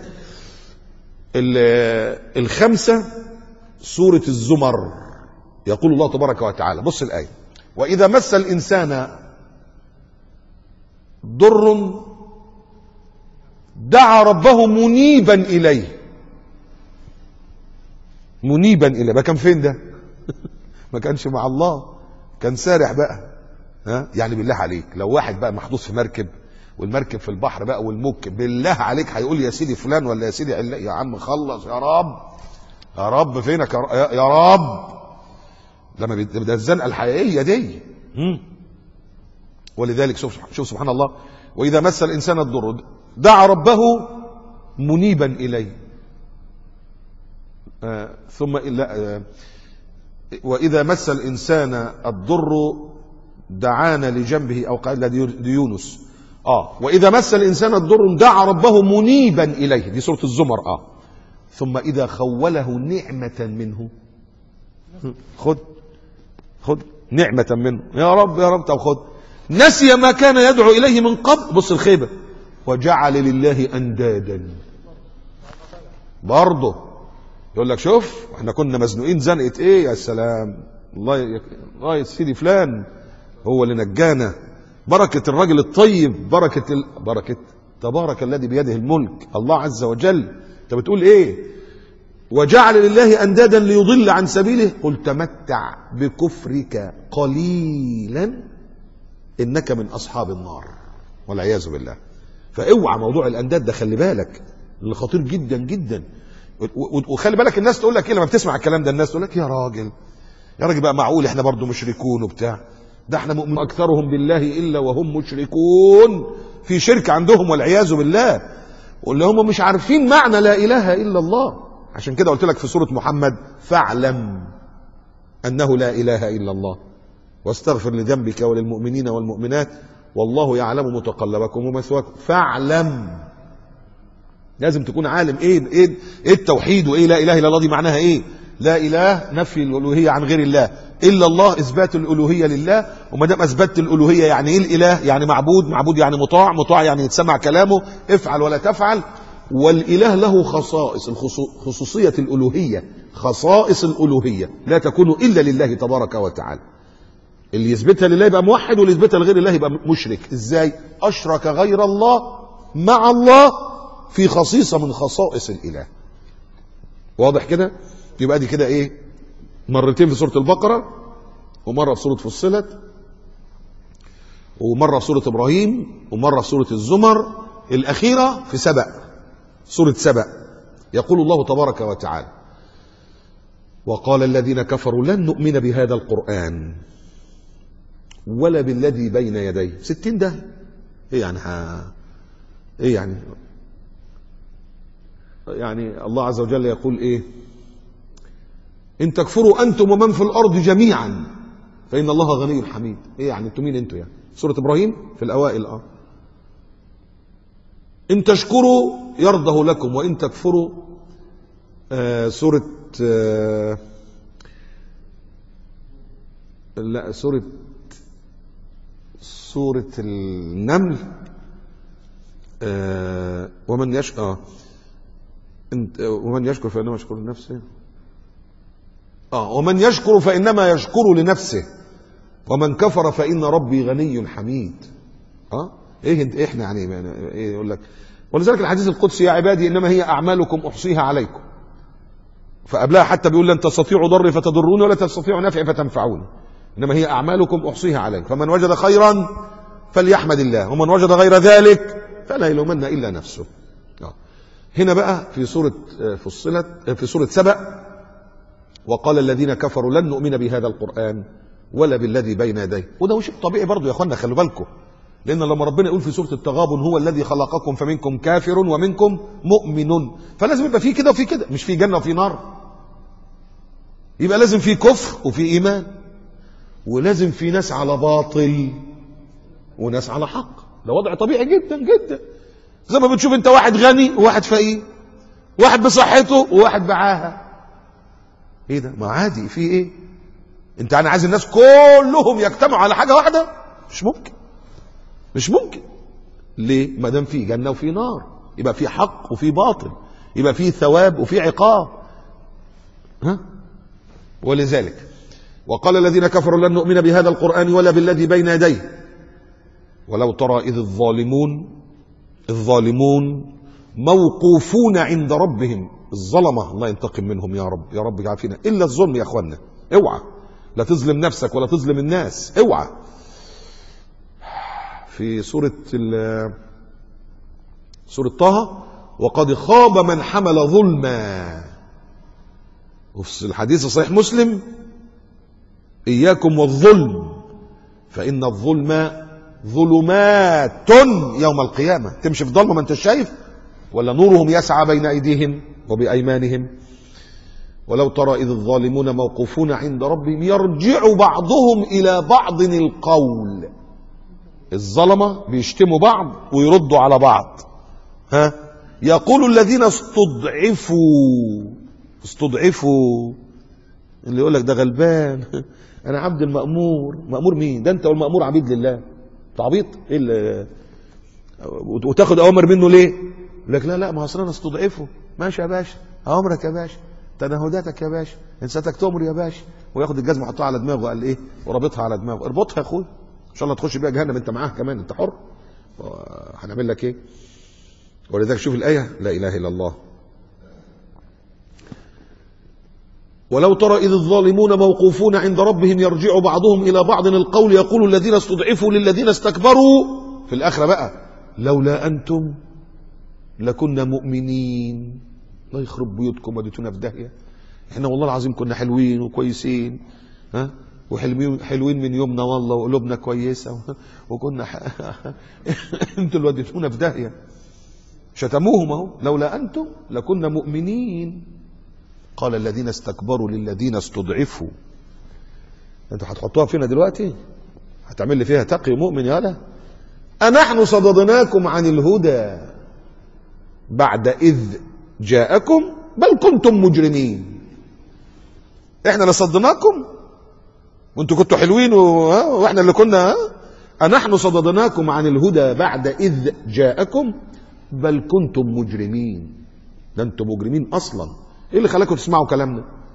ال- الخمسه سوره الزمر يقول الله تبارك وتعالى بص الايه واذا مس الانسان ضر دعا ربه منيبا اليه منيبا اليه ما كان فين ده ما كانش مع الله كان سارح بقى ها يعني بالله عليك لو واحد بقى محطوط في مركب والمركب في البحر بقى والموج بالله عليك هيقول يا سيدي فلان ولا يا سيدي علا يا عم خلص يا رب يا رب فينك يا ر- يا- يا رب لما بيد- ده الزنقه الحقيقيه دي مم. ولذلك شوف شوف سبحان الله واذا مس الانسان الضر دعا ربه منيبا اليه آه ثم لا آه واذا مس الانسان الضر دعانا لجنبه او قال لا دي دي يونس اه واذا مس الانسان الضر دعا ربه منيبا اليه دي سوره الزمر اه ثم اذا خوله نعمه منه خد خد نعمة منه يا رب يا رب طب خد نسي ما كان يدعو إليه من قبل بص الخيبة وجعل لله أندادا برضه يقول لك شوف احنا كنا مزنوقين زنقة ايه يا سلام الله ي... الله يا سيدي فلان هو اللي نجانا بركة الرجل الطيب بركة ال... بركة تبارك الذي بيده الملك الله عز وجل انت بتقول ايه وجعل لله اندادا ليضل عن سبيله قل تمتع بكفرك قليلا انك من اصحاب النار والعياذ بالله فاوعى موضوع الانداد ده خلي بالك اللي خطير جدا جدا و- و- وخلي بالك الناس تقول لك ايه لما بتسمع الكلام ده الناس تقول لك يا راجل يا راجل بقى معقول احنا برضو مشركون وبتاع ده احنا مؤمنون اكثرهم بالله الا وهم مشركون في شرك عندهم والعياذ بالله واللي هم مش عارفين معنى لا اله الا الله عشان كده قلت لك في سوره محمد فاعلم انه لا اله الا الله واستغفر لذنبك وللمؤمنين والمؤمنات والله يعلم متقلبكم ومثواكم فاعلم لازم تكون عالم ايه ايه ايه التوحيد وايه لا اله الا الله دي معناها ايه لا اله نفي الالوهيه عن غير الله الا الله اثبات الالوهيه لله وما دام اثبتت الالوهيه يعني ايه الاله يعني معبود معبود يعني مطاع مطاع يعني يتسمع كلامه افعل ولا تفعل والاله له خصائص الخصو- خصوصيه الالوهيه خصائص الألوهية لا تكون إلا لله تبارك وتعالى اللي يثبتها لله يبقى موحد واللي يثبتها لغير الله يبقى مشرك ازاي اشرك غير الله مع الله في خصيصة من خصائص الإله واضح كده يبقى دي كده ايه مرتين في سورة البقرة ومرة في سورة فصلت ومرة في سورة إبراهيم ومرة في سورة الزمر الأخيرة في سبأ سورة سبأ يقول الله تبارك وتعالى وقال الذين كفروا لن نؤمن بهذا القرآن ولا بالذي بين يديه ستين ده ايه يعني ها ايه يعني يعني الله عز وجل يقول ايه ان تكفروا انتم ومن في الارض جميعا فان الله غني حميد ايه يعني انتم مين انتم يعني سوره ابراهيم في الاوائل اه ان تشكروا يرضه لكم وان تكفروا آه سوره آه لا سوره سورة النمل آه ومن يشكر آه انت ومن يشكر فإنما يشكر لنفسه آه ومن يشكر فإنما يشكر لنفسه ومن كفر فإن ربي غني حميد اه ايه انت احنا يعني ايه يقول لك ولذلك الحديث القدسي يا عبادي انما هي اعمالكم احصيها عليكم فقبلها حتى بيقول لن تستطيعوا ضري فتضروني ولا تستطيعوا نفعي فتنفعوني انما هي اعمالكم احصيها عليكم فمن وجد خيرا فليحمد الله ومن وجد غير ذلك فلا يلومن الا نفسه هنا بقى في سوره فصلت في سوره سبأ وقال الذين كفروا لن نؤمن بهذا القران ولا بالذي بين يديه وده شيء طبيعي برضه يا اخوانا خلوا بالكم لان لما ربنا يقول في سوره التغابن هو الذي خلقكم فمنكم كافر ومنكم مؤمن فلازم يبقى في كده وفي كده مش في جنه وفي نار يبقى لازم في كفر وفي ايمان ولازم في ناس على باطل وناس على حق ده وضع طبيعي جدا جدا زي ما بتشوف انت واحد غني وواحد فقير واحد بصحته وواحد بعاها ايه ده ما عادي في ايه انت انا عايز الناس كلهم يجتمعوا على حاجه واحده مش ممكن مش ممكن ليه ما دام في جنه وفي نار يبقى في حق وفي باطل يبقى في ثواب وفي عقاب ها ولذلك وقال الذين كفروا لن نؤمن بهذا القرآن ولا بالذي بين يديه ولو ترى إذ الظالمون الظالمون موقوفون عند ربهم الظلمة الله ينتقم منهم يا رب يا رب يعافينا إلا الظلم يا أخوانا اوعى لا تظلم نفسك ولا تظلم الناس اوعى في سورة سورة طه وقد خاب من حمل ظلما وفي الحديث صحيح مسلم إياكم والظلم فإن الظلم ظلمات يوم القيامة تمشي في ظلمة ما انت شايف ولا نورهم يسعى بين أيديهم وبأيمانهم ولو ترى إذ الظالمون موقوفون عند ربهم يرجع بعضهم إلى بعض القول الظلمة بيشتموا بعض ويردوا على بعض ها يقول الذين استضعفوا استضعفوا اللي يقول لك ده غلبان انا عبد المأمور مأمور مين ده انت والمأمور عبيد لله تعبيط ايه اللي وتاخد اوامر منه ليه يقول لك لا لا ما اصل انا استضعفه ماشي يا باشا اوامرك يا باشا تنهداتك يا باشا ان ساتك تؤمر يا باشا وياخد الجزمه يحطها على دماغه قال ايه ورابطها على دماغه اربطها يا اخويا ان شاء الله تخش بيها جهنم انت معاه كمان انت حر هنعمل لك ايه ولذلك شوف الايه لا اله الا الله ولو ترى إذ الظالمون موقوفون عند ربهم يرجع بعضهم إلى بعض القول يقول الذين استضعفوا للذين استكبروا في الآخرة بقى لولا أنتم لكنا مؤمنين الله يخرب بيوتكم وديتونا في داهية احنا والله العظيم كنا حلوين وكويسين ها وحلوين حلوين من يومنا والله وقلوبنا كويسة وكنا ح... انتوا اللي وديتونا في داهية شتموهم اهو لولا أنتم لكنا مؤمنين قال الذين استكبروا للذين استضعفوا انتوا هتحطوها فينا دلوقتي هتعمل لي فيها تقي مؤمن يالا أنحن صددناكم عن الهدى بعد إذ جاءكم بل كنتم مجرمين احنا اللي صدناكم وانتوا كنتوا حلوين و... واحنا اللي كنا أنحن صددناكم عن الهدى بعد إذ جاءكم بل كنتم مجرمين ده انتم مجرمين أصلا ايه اللي خلاكم تسمعوا كلامنا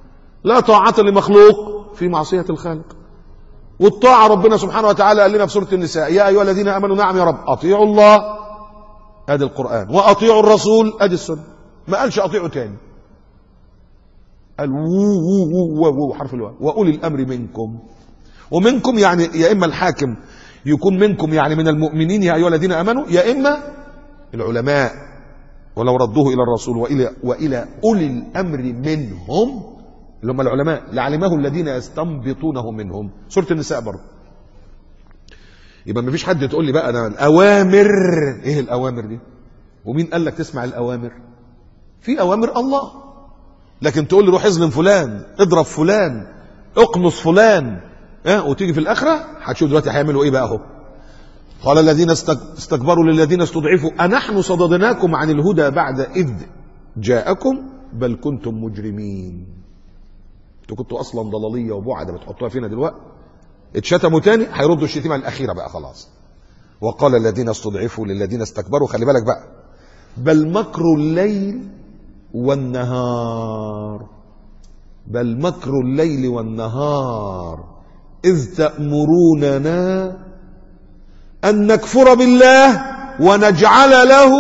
لا طاعة لمخلوق في معصية الخالق والطاعة ربنا سبحانه وتعالى قال لنا في سورة النساء يا أيها الذين آمنوا نعم يا رب أطيعوا الله أدي القرآن وأطيعوا الرسول أدي السنة ما قالش أطيعوا تاني قال وو وو وو وو حرف الواو وأولي الأمر منكم ومنكم يعني يا إما الحاكم يكون منكم يعني من المؤمنين يا أيها الذين آمنوا يا إما العلماء ولو ردوه إلى الرسول وإلى وإلى أولي الأمر منهم اللي هم العلماء لعلمه الذين يستنبطونه منهم سورة النساء برضه يبقى ما فيش حد تقول لي بقى انا الاوامر ايه الاوامر دي ومين قال لك تسمع الاوامر في اوامر الله لكن تقول لي روح اظلم فلان اضرب فلان اقنص فلان اه وتيجي في الاخره هتشوف دلوقتي هيعملوا ايه بقى اهو قال الذين استك- استكبروا للذين استضعفوا انحن صددناكم عن الهدى بعد اذ جاءكم بل كنتم مجرمين انتوا كنتوا اصلا ضلاليه وبعد بتحطوها فينا دلوقتي اتشتموا تاني هيردوا الشتيمه الاخيره بقى خلاص وقال الذين استضعفوا للذين استكبروا خلي بالك بقى بل مكر الليل والنهار بل مكر الليل والنهار اذ تامروننا ان نكفر بالله ونجعل له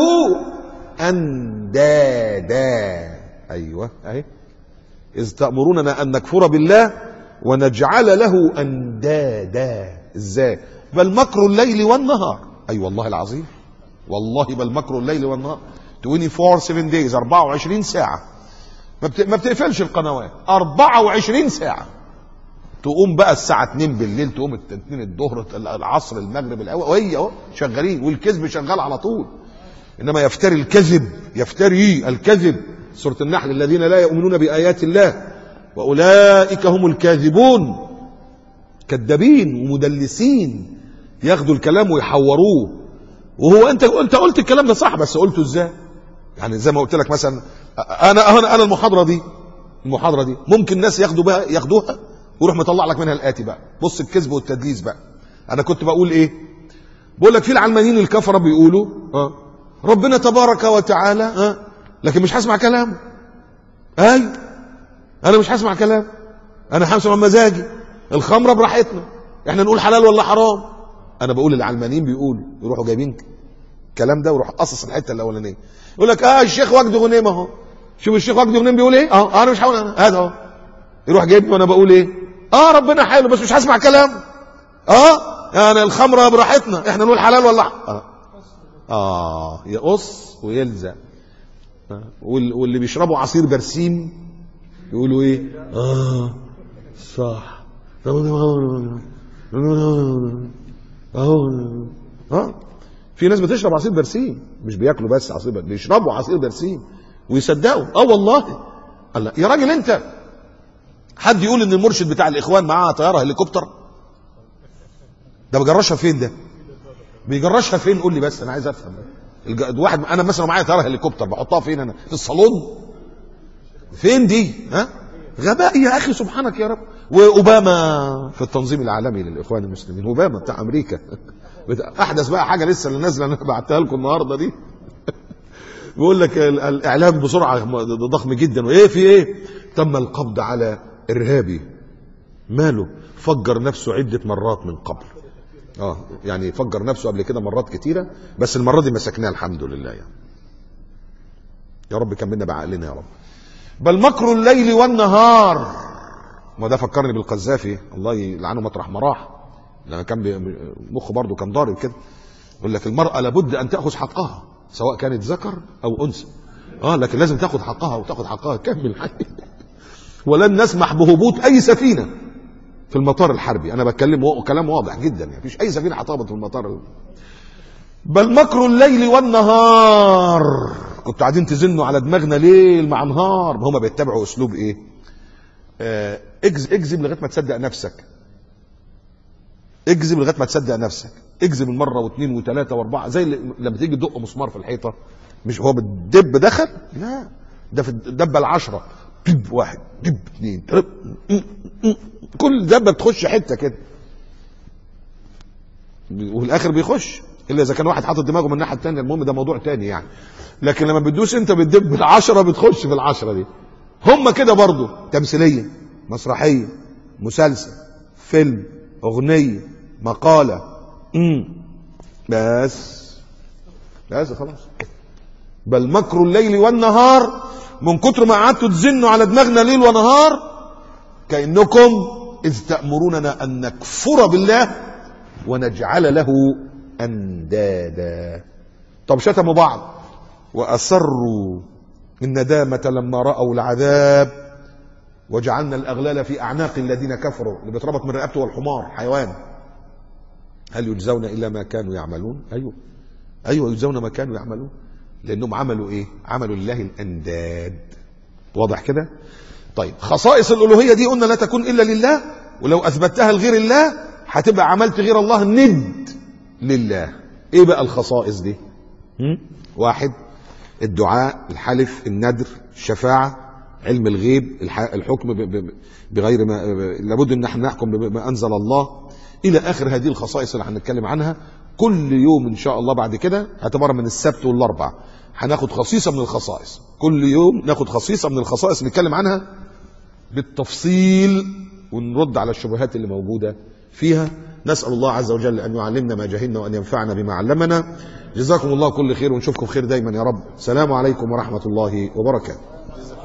اندادا ايوه اهي إذ تأمروننا أن نكفر بالله ونجعل له أندادا إزاي بل مكر الليل والنهار أي أيوة والله العظيم والله بل مكر الليل والنهار 24 7 days 24 ساعة ما, بت... ما بتقفلش القنوات 24 ساعة تقوم بقى الساعة 2 بالليل تقوم 2 الظهر العصر المغرب الأول وهي اهو شغالين والكذب شغال على طول انما يفتري الكذب يفتري الكذب سوره النحل الذين لا يؤمنون بايات الله واولئك هم الكاذبون كذابين ومدلسين ياخدوا الكلام ويحوروه وهو انت انت قلت الكلام ده صح بس قلته ازاي يعني زي ما قلت لك مثلا انا انا انا المحاضره دي المحاضره دي ممكن ناس ياخدوا بها ياخدوها ويروح مطلع لك منها الاتي بقى بص الكذب والتدليس بقى انا كنت بقول ايه بقول لك في العلمانيين الكفره بيقولوا اه ربنا تبارك وتعالى اه لكن مش هسمع كلامه اي انا مش هسمع كلام انا همسمع مزاجي الخمره براحتنا احنا نقول حلال ولا حرام انا بقول العلمانيين بيقولوا يروحوا جايبين الكلام ده ويروح قصص الحته الاولانيه يقول لك اه الشيخ وجدي غنيم اهو شوف الشيخ وجدي غنيم بيقول ايه اه انا مش هقول انا هذا اهو يروح جايبني وانا بقول ايه اه ربنا حلو بس مش هسمع كلام اه يعني الخمره براحتنا احنا نقول حلال ولا ح- اه, آه يقص ويلزق آه. وال- واللي بيشربوا عصير برسيم يقولوا ايه اه صح اهو اه في ناس بتشرب عصير برسيم مش بياكلوا بس عصير برسيم بيشربوا عصير برسيم ويصدقوا اه والله الله يا راجل انت حد يقول ان المرشد بتاع الاخوان معاه طياره هليكوبتر ده بيجرشها فين ده بيجرشها فين قول لي بس انا عايز افهم الج- واحد انا مثلا معايا طياره هليكوبتر بحطها فين انا في الصالون فين دي ها غباء يا اخي سبحانك يا رب واوباما في التنظيم العالمي للاخوان المسلمين اوباما بتاع امريكا بتاع احدث بقى حاجه لسه اللي نازله انا بعتها لكم النهارده دي بيقول لك ال- الاعلام بسرعه م- ضخم جدا وايه في ايه تم القبض على ارهابي ماله فجر نفسه عده مرات من قبل اه يعني فجر نفسه قبل كده مرات كتيره بس المره دي مسكناه الحمد لله يعني يا رب كملنا بعقلنا يا رب بل مكر الليل والنهار ما ده فكرني بالقذافي الله يلعنه مطرح ما راح لما كان بي- مخه برضه كان ضارب كده يقول لك المرأة لابد أن تأخذ حقها سواء كانت ذكر أو أنثى اه لكن لازم تاخذ حقها وتاخذ حقها كمل حي ولن نسمح بهبوط أي سفينة في المطار الحربي أنا بتكلم و- كلام واضح جدا يعني مفيش أي سفينة هتهبط في المطار بل مكر الليل والنهار كنتوا قاعدين تزنوا على دماغنا ليل مع نهار ما هم بيتبعوا اسلوب ايه آه، اجز اجزم لغايه ما تصدق نفسك اجزم لغايه ما تصدق نفسك اجزم مره واثنين وثلاثه واربعه زي اللي- لما تيجي تدق مسمار في الحيطه مش هو بالدب دخل لا ده في الدبه العشره دب واحد دب اثنين تلات، م- م- كل دبه بتخش حته كده والاخر بيخش الا اذا كان واحد حاطط دماغه من الناحيه الثانيه المهم ده موضوع تاني يعني لكن لما بتدوس انت بتدب العشره بتخش في العشره دي هم كده برضو تمثيليه مسرحية مسلسل فيلم أغنية مقالة مم. بس بس خلاص بل مكر الليل والنهار من كتر ما قعدتوا تزنوا على دماغنا ليل ونهار كأنكم إذ تأمروننا أن نكفر بالله ونجعل له أندادا طب شتموا بعض وأسروا الندامة لما رأوا العذاب وجعلنا الأغلال في أعناق الذين كفروا اللي بيتربط من رقبته والحمار حيوان هل يجزون إلا ما كانوا يعملون أيوه أيوه يجزون ما كانوا يعملون لأنهم عملوا إيه عملوا لله الأنداد واضح كده طيب خصائص الألوهية دي قلنا لا تكون إلا لله ولو أثبتها لغير الله هتبقى عملت غير الله ند لله إيه بقى الخصائص دي هم؟ واحد الدعاء الحلف الندر الشفاعة علم الغيب الح- الحكم ب- ب- بغير ما ب- لابد ان احنا نحكم بما انزل الله الى اخر هذه الخصائص اللي هنتكلم عنها كل يوم ان شاء الله بعد كده اعتبارا من السبت والاربع هناخد خصيصه من الخصائص كل يوم ناخد خصيصه من الخصائص نتكلم عنها بالتفصيل ونرد على الشبهات اللي موجوده فيها نسال الله عز وجل ان يعلمنا ما جهلنا وان ينفعنا بما علمنا جزاكم الله كل خير ونشوفكم خير دايما يا رب السلام عليكم ورحمه الله وبركاته